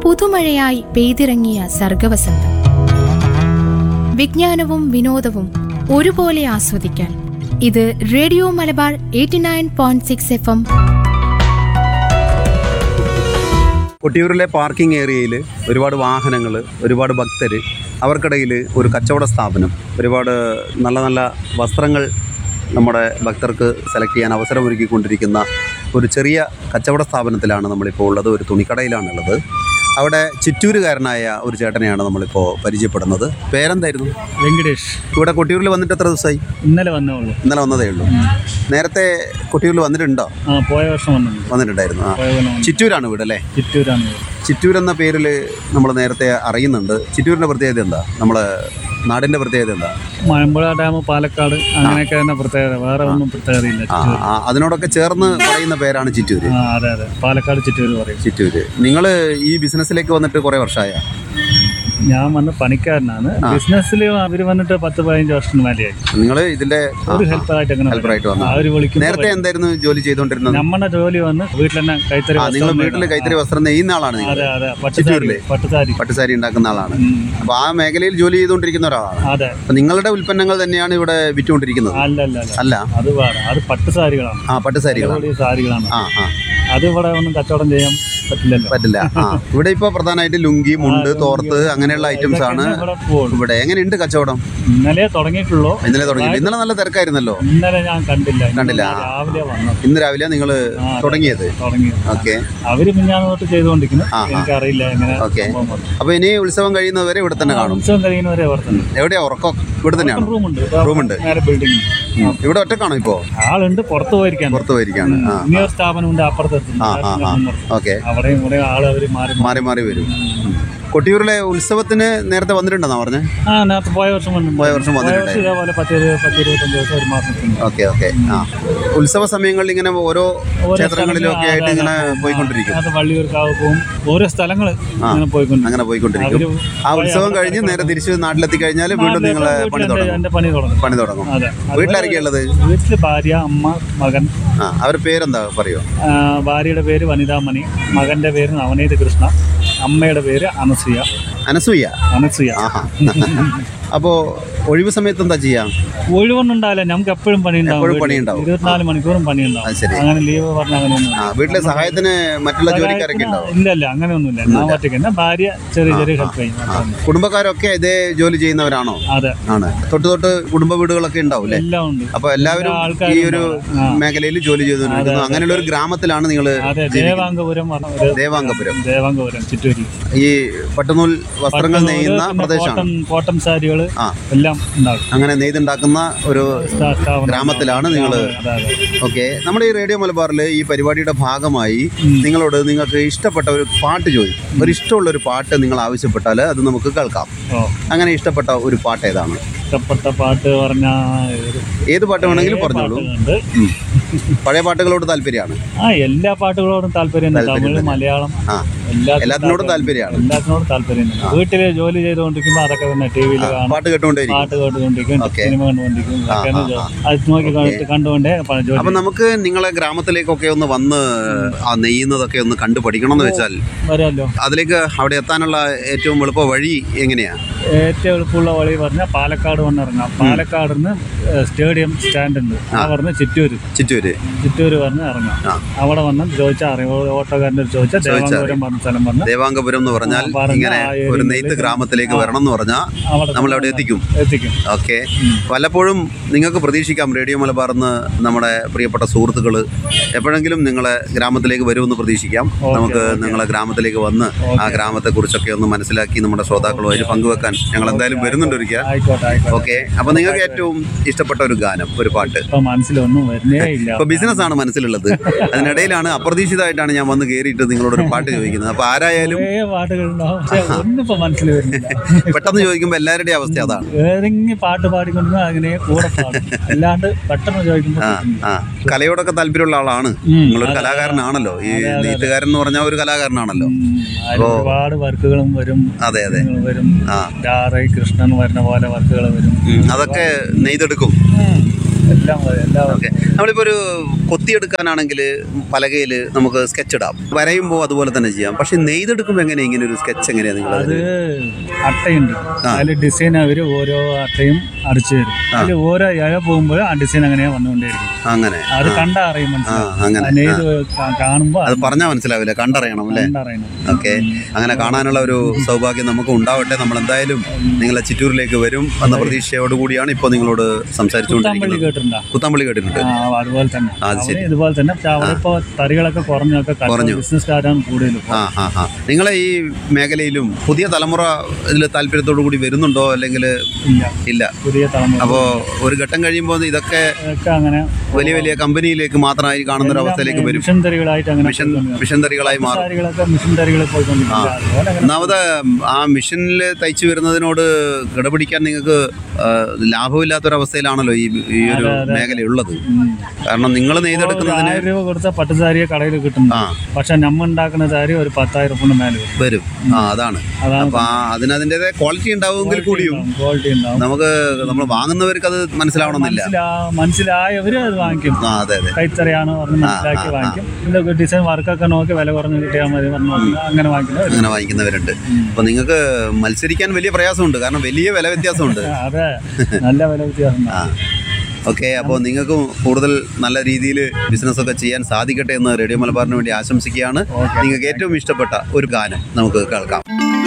പുതുമഴയായി പെയ്തിറങ്ങിയ സർഗവസന്തം വിജ്ഞാനവും വിനോദവും ഒരുപോലെ ആസ്വദിക്കാൻ ഇത് radio Malabar eighty nine point six F M കൊട്ടിയൂരിലെ പാർക്കിംഗ് ഏരിയയിൽ ഒരുപാട് വാഹനങ്ങൾ ഒരുപാട് ഭക്തർ അവർക്കിടയിൽ ഒരു കച്ചവട സ്ഥാപനം ഒരുപാട് നല്ല നല്ല വസ്ത്രങ്ങൾ നമ്മുടെ ഭക്തർക്ക് സെലക്ട് ചെയ്യാൻ അവസരമൊരുക്കിക്കൊണ്ടിരിക്കുന്ന ഒരു ചെറിയ കച്ചവട സ്ഥാപനത്തിലാണ് നമ്മളിപ്പോൾ ഉള്ളത് ഒരു തുണിക്കടയിലാണുള്ളത് അവിടെ ചിറ്റൂരുകാരനായ ഒരു ചേട്ടനെയാണ് നമ്മളിപ്പോൾ പരിചയപ്പെടുന്നത് പേരെന്തായിരുന്നു വെങ്കടേഷ് ഇവിടെ കൊട്ടിയൂരിൽ വന്നിട്ട് എത്ര ദിവസമായി ഇന്നലെ വന്നേ ഉള്ളൂ ഇന്നലെ വന്നതേ ഉള്ളൂ നേരത്തെ കൊട്ടിയൂരിൽ വന്നിട്ടുണ്ടോ ആ പോയ വർഷം വന്നു വന്നിട്ടുണ്ടായിരുന്നു ആ പോയ കൊല്ലം വന്നു ചിറ്റൂരാണ് വീട് അല്ലേ ചിറ്റൂരാണ് വീട്. ചിറ്റൂർ എന്ന പേരിൽ നമ്മൾ നേരത്തെ അറിയുന്നുണ്ട് ചിറ്റൂരിൻ്റെ പ്രത്യേകത എന്താ നമ്മളെ നാടിൻ്റെ പ്രത്യേകത എന്താ മലമ്പുഴ ഡാം പാലക്കാട് അങ്ങനെയൊക്കെ തന്നെ പ്രത്യേകത വേറെ ഒന്നും പ്രത്യേകതയില്ല ആ ചിറ്റൂർ ആ, അതിനോടൊക്കെ ചേർന്ന് പറയുന്ന പേരാണ് ചിറ്റൂര് ആ അതെ അതെ പാലക്കാട് ചിറ്റൂർ പറയും ചിറ്റൂര് നിങ്ങൾ ഈ ബിസിനസ്സിലേക്ക് വന്നിട്ട് കുറേ വർഷമായ ഞാൻ വന്ന് പണിക്കാരനാണ് ബിസിനസ്സിൽ അവർ വന്നിട്ട് പത്ത് പതിനഞ്ച് വർഷത്തിന് മേലെയായി നിങ്ങൾ ഇതിൻ്റെ ഒരു ഹെൽപ്പറായിട്ട് അങ്ങനെ ഹെൽപ്പറായിട്ട് വന്നു അവർ വിളിക്കും നേരത്തെ എന്തായിരുന്നു ജോലി ചെയ്തുകൊണ്ടിരുന്നത് നമ്മുടെ ജോലി വന്ന് വീട്ടിൽ തന്നെ കൈത്തറി ആ നിങ്ങൾ വസ്ത്രം വീട്ടിൽ നെയ്യുന്ന- കൈത്തറി വസ്ത്രം നെയ്യുന്ന ആളാണ് നിങ്ങൾ അതെ അതെ പട്ടുസാരി ചിറ്റൂരിലെ? പട്ടുസാരി പട്ടുസാരി ഉണ്ടാക്കുന്ന ആളാണ് ഉം. അപ്പോൾ ആ മേഖലയിൽ ജോലി ചെയ്തുകൊണ്ടിരിക്കുന്ന ഒരാളാണ് അതെ അപ്പോൾ നിങ്ങളുടെ ഉൽപ്പന്നങ്ങൾ തന്നെയാണ് ഇവിടെ വിറ്റുകൊണ്ടിരിക്കുന്നത് അല്ല അല്ല അല്ല അല്ല അത് വേറെ അത് പട്ടുസാരികളാണ് ആ പട്ടുസാരികളാണ് വലിയ സാരികളാണ് ആ ആ അത് ഇവിടെ ഒന്നും കച്ചവടം ചെയ്യാൻ പറ്റില്ലല്ലോ പറ്റില്ല ആ ഇവിടെ ഇപ്പോൾ പ്രധാനമായിട്ട് ലുങ്കി മുണ്ട് തോർത്ത് അങ്ങനെയുള്ള ഐറ്റംസ് ആണ് ഇതൊക്കെ ഇവിടെ പോകുള്ളൂ. ഇവിടെ എങ്ങനെയുണ്ട് കച്ചവടം ഇന്നലെ തുടങ്ങിയിട്ടുള്ളൂ ഇന്നലെ തുടങ്ങി ഇന്നലെ നല്ല തിരക്കായിരുന്നല്ലോ ഇന്നലെ ഞാൻ കണ്ടില്ല ഇന്ന് കണ്ടില്ല. ഞാൻ രാവിലെ വന്നത് ഇന്ന് രാവിലെ നിങ്ങൾ ആ, അതെ. തുടങ്ങിയത് തുടങ്ങി ഓക്കെ അവര് മിഞ്ഞാന്ന് തൊട്ട് ചെയ്തുകൊണ്ടിരിക്കുന്നു ആ, ആ. എനിക്കറിയില്ല എങ്ങനെ ഓക്കെ സംഭവം വന്നു. അപ്പൊ ഇനി ഉത്സവം കഴിയുന്നവരെ ഇവിടെ തന്നെ കാണും ഉത്സവം കഴിയുന്നവരെ അവിടെ തന്നെ എവിടെയാ ഉറക്കം ഇവിടെ തന്നെയാണ് റൂമുണ്ട് റൂമുണ്ട്. നേരെ ബിൽഡിംഗ് ഇവിടെ ഒറ്റക്കാണോ ഇപ്പോ ആളുണ്ട് പുറത്ത് പോയിരിക്കാൻ പുറത്ത് പോയിരിക്കാണ് ആ ഇനിയൊരു സ്ഥാപനമുണ്ട് അപ്പുറത്ത് ആ ആ ആ ഓക്കെ അവിടെയും ഇവിടെ ആള് അവര് മാറി മാറി മാറി വരും ഉം. കൊട്ടിയൂരിലെ ഉത്സവത്തിന് നേരത്തെ വന്നിട്ടുണ്ടെന്നാ പറഞ്ഞേ ആ നേരത്തെ പോയ വർഷം വന്നു പോയ വർഷം പോയ വർഷം വന്നിട്ടുണ്ടായി ഇതേപോലെ പത്ത് ഇരുപത് പത്ത് ഇരുപത്തഞ്ച് ദിവസം ഒരു മാസത്തിന് ഓക്കെ ഓക്കെ ആ ഉത്സവ സമയങ്ങളിൽ ഇങ്ങനെ ഓരോ ക്ഷേത്രങ്ങളിലും ഒക്കെ ആയിട്ട് ഇങ്ങനെ പോയിക്കൊണ്ടിരിക്കും അത് വള്ളിയൂർക്കാവ് പോകും ഓരോ സ്ഥലങ്ങൾ ഇങ്ങനെ പോയിക്കൊണ്ട് അങ്ങനെ പോയിക്കൊണ്ടിരിക്കും അവര് ആ ഉത്സവം കഴിഞ്ഞ് നേരെ തിരിച്ച് നാട്ടിലെത്തി കഴിഞ്ഞാൽ വീണ്ടും നിങ്ങൾ പണി തുടങ്ങും എന്റെ പണി തുടങ്ങും പണി തുടങ്ങും അതെ വീട്ടിലാരൊക്കെയാ ഉള്ളത് വീട്ടില് ഭാര്യ അമ്മ മകൻ ആ അവരുടെ പേരെന്താ പറയോ ആ, ഭാര്യയുടെ പേര് വനിതാമണി മകന്റെ പേര് നവനീത് കൃഷ്ണ അമ്മയുടെ പേര് അനസൂയ അനസൂയ അനസൂയ ആഹാ അപ്പോൾ ഒഴിവ് സമയത്ത് എന്താ ചെയ്യാം ഒഴിവൊന്നും ഉണ്ടാവില്ല നമുക്ക് എപ്പോഴും പണിയുണ്ടാവും എപ്പോഴും വീട്ടില്. പണിയുണ്ടാവും. ഇരുപത്തിനാല് മണിക്കൂറും പണിയുണ്ടാവും അത് ശരി. അങ്ങനെ ലീവ് പറഞ്ഞ അങ്ങനെയൊന്നും ആ വീട്ടിലെ സഹായത്തിന് മറ്റുള്ള ജോലിക്കാരൊക്കെ ഉണ്ടാവും ഇല്ല ഇല്ല അങ്ങനെയൊന്നുമില്ല ഞാൻ ഒറ്റയ്ക്ക് തന്നെ ഭാര്യ ചെറിയ ചെറിയ ഹെൽപ്പ് ചെയ്യും അത്രേ. കുടുംബക്കാരൊക്കെ ഇതേ ജോലി ചെയ്യുന്നവരാണോ അതെ ആണ് തൊട്ട് തൊട്ട് കുടുംബ വീടുകളൊക്കെ ഉണ്ടാവും അല്ലേ എല്ലാം ഉണ്ട് അപ്പൊ എല്ലാവരും എല്ലാ ആൾക്കാരും ഈ ഒരു ആ. മേഖലയിൽ ജോലി ചെയ്തുകൊണ്ടിരിക്കുന്നു അങ്ങനെയുള്ള ഒരു ഗ്രാമത്തിലാണ് നിങ്ങൾ അതെ ദേവാംഗപുരം പറഞ്ഞ ഒരു ദേവാംഗപുരം ദേവാംഗപുരം ചിറ്റൂരി ഈ പട്ടുനൂൽ വസ്ത്രങ്ങൾ നെയ്യുന്ന പിന്നെ പ്രദേശമാണ് കോട്ടൺ കോട്ടൺ സാരികള് ആ എല്ലാം ഉണ്ടാകും അങ്ങനെ നെയ്തുണ്ടാക്കുന്ന ഒരു സ്ഥാ- സ്ഥാപനം. ഗ്രാമത്തിലാണ് നിങ്ങൾ അതെ, അതെ. ഓക്കെ നമ്മുടെ ഈ റേഡിയോ മലബാറിൽ ഈ പരിപാടിയുടെ ഭാഗമായി നിങ്ങളോട് നിങ്ങൾക്ക് ഇഷ്ടപ്പെട്ട ഒരു പാട്ട് ചോദിക്കും ഒരു ഇഷ്ടമുള്ള ഒരു പാട്ട് നിങ്ങൾ ആവശ്യപ്പെട്ടാൽ അത് നമുക്ക് കേൾക്കാം ഓ അങ്ങനെ ഇഷ്ടപ്പെട്ട ഒരു പാട്ട് ഏതാണ് ഇഷ്ടപ്പെട്ട പാട്ട് പറഞ്ഞ ഏത് പാട്ട് വേണമെങ്കിലും പറഞ്ഞോളൂ പാട്ടുണ്ട് ഉം. പഴയ പാട്ടുകളോട് താല്പര്യമാണ് ആ എല്ലാ പാട്ടുകളോടും താല്പര്യം തമിഴ് മലയാളം ആ എല്ലാ എല്ലാത്തിനോടും താല്പര്യമാണ് എല്ലാത്തിനോടും താല്പര്യം വീട്ടില് ജോലി ചെയ്തുകൊണ്ടിരിക്കുമ്പോൾ അതൊക്കെ തന്നെ ടി വിയിൽ കാണും പാട്ട് കേട്ടുകൊണ്ടേയിരിക്കും പാട്ട് കേട്ടുകൊണ്ടിരിക്കും ഓക്കേ. സിനിമ കണ്ടുകൊണ്ടിരിക്കും ഇതൊക്കെയാണ് ആ, ജോ- അത് നോക്കി കണ്ടിട്ട് കണ്ടുകൊണ്ടേ പ- ജോലി അപ്പൊ നമുക്ക് നിങ്ങളെ ഗ്രാമത്തിലേക്കൊക്കെ ഒന്ന് വന്ന് ആ നെയ്യുന്നതൊക്കെ ഒന്ന് കണ്ടു പഠിക്കണം എന്ന് വെച്ചാൽ വരാമല്ലോ അതിലേക്ക് അവിടെ എത്താനുള്ള ഏറ്റവും എളുപ്പ വഴി എങ്ങനെയാ ഏറ്റവും എളുപ്പമുള്ള വഴി പറഞ്ഞാൽ പാലക്കാട് വന്നിറങ്ങാം പാലക്കാട് നിന്ന് സ്റ്റേഡിയം സ്റ്റാൻഡ് ഉണ്ട് ആ പറഞ്ഞ് ചിറ്റൂര് ചിറ്റൂര് ചിറ്റൂര് പറഞ്ഞ് ഇറങ്ങാം ആ. അവിടെ വന്ന് ചോദിച്ചാൽ അറിയാം ഓട്ടോക്കാരൻ്റെ ചോദിച്ചാൽ ദേവാംഗപുരം പറഞ്ഞ സ്ഥലം പറഞ്ഞ് ദേവാംഗപുരം എന്ന് പറഞ്ഞാൽ ആ, പറഞ്ഞ ഇങ്ങനെ ആ ഒരു ഏരിയയിലേക്ക് നെയ്ത്ത് ഗ്രാമത്തിലേക്ക് വരണം എന്ന് പറഞ്ഞാൽ അവിടെ നമ്മൾ അവിടെ എത്തിക്കും എത്തിക്കും ഓക്കെ വല്ലപ്പോഴും നിങ്ങൾക്ക് പ്രതീക്ഷിക്കാം റേഡിയോ മലബാർന്ന് നമ്മുടെ പ്രിയപ്പെട്ട സുഹൃത്തുക്കൾ എപ്പോഴെങ്കിലും നിങ്ങളെ ഗ്രാമത്തിലേക്ക് വരുമെന്ന് പ്രതീക്ഷിക്കാം നമുക്ക് നിങ്ങളെ ഗ്രാമത്തിലേക്ക് വന്ന് ആ ഗ്രാമത്തെക്കുറിച്ചൊക്കെ ഒന്ന് മനസ്സിലാക്കി നമ്മുടെ ശ്രോതാക്കളുമായിട്ട് പങ്കുവെക്കാൻ ഞങ്ങൾ എന്തായാലും വരുന്നുണ്ട് ഒരിക്കൽ ആയിക്കോട്ടെ ആയിക്കോട്ടെ ഓക്കെ അപ്പോൾ നിങ്ങൾക്ക് ഏറ്റവും ഇഷ്ടപ്പെട്ട ഒരു ഗാനം ഒരു പാട്ട് ഇപ്പൊ മനസ്സിലൊന്നും വരുന്നേ ഇല്ല ഇപ്പൊ ബിസിനസ് ആണ് മനസ്സിലുള്ളത് അതിനിടയിലാണ് അപ്രതീക്ഷിതമായിട്ടാണ് ഞാൻ വന്ന് കയറിയിട്ട് നിങ്ങളോട് ഒരു പാട്ട് ചോദിക്കുന്നത് അപ്പൊ ആരായാലും കുറേ പാട്ടുകളുണ്ടാവും പക്ഷെ ഒന്നും ഇപ്പൊ മനസ്സിൽ വരുന്നില്ല പെട്ടെന്ന് ചോദിക്കുമ്പോൾ എല്ലാവരുടെയും അവസ്ഥ അതാണ് ഏതെങ്കിലും പാട്ട് പാടിക്കൊണ്ടിരുന്ന അങ്ങനെ കൂടെ പാടും അല്ലാണ്ട് പെട്ടെന്ന് ചോദിക്കുമ്പോൾ ആ ആ കലയോടൊക്കെ താല്പര്യമുള്ള ആളാണ് ഉം, നിങ്ങളൊരു കലാകാരനാണല്ലോ ഈ നെയ്ത്തുകാരൻ എന്ന് പറഞ്ഞാൽ ഒരു കലാകാരനാണല്ലോ ഉം, അതിൽ ഒരുപാട് വർക്കുകളും വരും അതെ അതെ നിങ്ങൾ വരും ആ രാറ കൃഷ്ണൻ വരുന്ന പോലെ വർക്കുകൾ വരും ഉം, അതൊക്കെ നെയ്തെടുക്കും ഉം. എല്ലാം മതി, എല്ലാം ഓക്കെ നമ്മളിപ്പോൾ ഒരു കൊത്തിയെടുക്കാനാണെങ്കിൽ പലകയിൽ നമുക്ക് സ്കെച്ച് ഇടാം വരയുമ്പോൾ അതുപോലെ തന്നെ ചെയ്യാം പക്ഷെ നെയ്തെടുക്കുമ്പോൾ എങ്ങനെ ഇങ്ങനെ ഒരു സ്കെച്ച് എങ്ങനെയാണ് നിങ്ങൾ അത് അട്ടയുണ്ട് അതിൽ ഡിസൈൻ അവർ ഓരോ അട്ടയും അടിച്ചു തരും അതിൽ ഓരോ ഇഴ പോകുമ്പോൾ ആ ഡിസൈൻ അങ്ങനെ വന്നുകൊണ്ടേയിരിക്കും അങ്ങനെ അത് കണ്ടാ അറിയും ആ മനസ്സിലാവും അങ്ങനെ ആ നെയ്ത് കാണുമ്പോൾ അത് പറഞ്ഞാൽ മനസ്സിലാവില്ല കണ്ടറിയണം അല്ലേ കണ്ടറിയണം ഓക്കെ അങ്ങനെ കാണാനുള്ള ഒരു സൗഭാഗ്യം നമുക്ക് ഉണ്ടാവട്ടെ നമ്മൾ എന്തായാലും നിങ്ങളെ ചിറ്റൂരിലേക്ക് വരും എന്ന പ്രതീക്ഷയോടുകൂടിയാണ് ഇപ്പോൾ നിങ്ങളോട് കുത്താമ്പള്ളി സംസാരിച്ചുകൊണ്ടിരിക്കുന്നത് കേട്ടിട്ടുണ്ടോ കുത്തമ്പള്ളി കേട്ടിട്ടുണ്ട് ആ അതുപോലെ തന്നെ അത് ശരി. അവിടെ ഇതുപോലെ തന്നെ പക്ഷെ അവിടെ ഇപ്പോൾ തറികളൊക്കെ കുറഞ്ഞൊക്കെ കുറഞ്ഞു. ബിസിനസ് സ്റ്റാർട്ടാണ് കൂടുതലും ആ ആ ആ നിങ്ങളെ ഈ മേഖലയിലും പുതിയ തലമുറ ഇതിൽ താല്പര്യത്തോടു കൂടി വരുന്നുണ്ടോ അല്ലെങ്കിൽ ഇല്ല ഇല്ല പുതിയ തലമുറ അപ്പോൾ ഒരു ഘട്ടം കഴിയുമ്പോൾ ഇതൊക്കെ ഒക്കെ അങ്ങനെ വലിയ വലിയ കമ്പനിയിലേക്ക് മാത്രമായി കാണുന്ന ഒരു അവസ്ഥയിലേക്ക് വരും മിഷൻ തറികളായിട്ട് അങ്ങനെ മിഷൻ മിഷൻ തറികളായി മാറും തറികളൊക്കെ മിഷൻ തറികളിൽ പോയിക്കൊണ്ടിരിക്കുക അതുപോലെ അങ്ങനെ ഒന്നാമത് ആ മിഷനിൽ തയ്ച്ചു വരുന്നതിനോട് കിടപിടിക്കാൻ നിങ്ങൾക്ക് ആ, ലാഭമില്ലാത്തൊരവസ്ഥയിലാണല്ലോ ഈ ഈ ഒരു മേഖലയുള്ളത് ഉം. കാരണം നിങ്ങൾ ഒരു നെയ്തെടുക്കുന്നതിന് ആയിരം രൂപ കൊടുത്ത പട്ടുസാരിയെ കടയിൽ കിട്ടുന്നു ആ പക്ഷെ നമ്മ ഉണ്ടാക്കുന്ന സാരി ഒരു പത്തായിരം റുപ്യന്റെ മേലെ വരും വരും ആ അതാണ് അതാണ് അപ്പൊ ആ അതിന് അതിൻ്റെതായ ക്വാളിറ്റി ഉണ്ടാവുമെങ്കിൽ കൂടിയും ക്വാളിറ്റി ഉണ്ടാവും നമുക്ക് നമ്മൾ വാങ്ങുന്നവർക്ക് അത് മനസ്സിലാവണമെന്നില്ല മനസ്സിലാ മനസ്സിലായവര് അത് വാങ്ങിക്കും ആ അതെ അതെ കൈത്തറിയാണ് പറഞ്ഞ് മനസ്സിലാക്കി വാങ്ങിക്കും ഇതൊക്കെ ഡിസൈൻ വർക്കൊക്കെ നോക്കി വില കുറഞ്ഞ് കിട്ടിയാൽ മതി പറഞ്ഞു നോക്കി അങ്ങനെ വാങ്ങിക്കുന്നത് അങ്ങനെ വാങ്ങിക്കുന്നവരുണ്ട് അപ്പൊ നിങ്ങൾക്ക് മത്സരിക്കാൻ വലിയ പ്രയാസമുണ്ട് കാരണം വലിയ വില വ്യത്യാസമുണ്ട് അതെ നല്ല വില വ്യത്യാസം ആ ഓക്കെ അപ്പോൾ നിങ്ങൾക്ക് കൂടുതൽ നല്ല രീതിയിൽ ബിസിനസ്സൊക്കെ ചെയ്യാൻ സാധിക്കട്ടെ എന്ന് റേഡിയോ മലബാറിന് വേണ്ടി ആശംസിക്കുകയാണ് നിങ്ങൾക്ക് ഏറ്റവും ഇഷ്ടപ്പെട്ട ഒരു ഗാനം നമുക്ക് കേൾക്കാം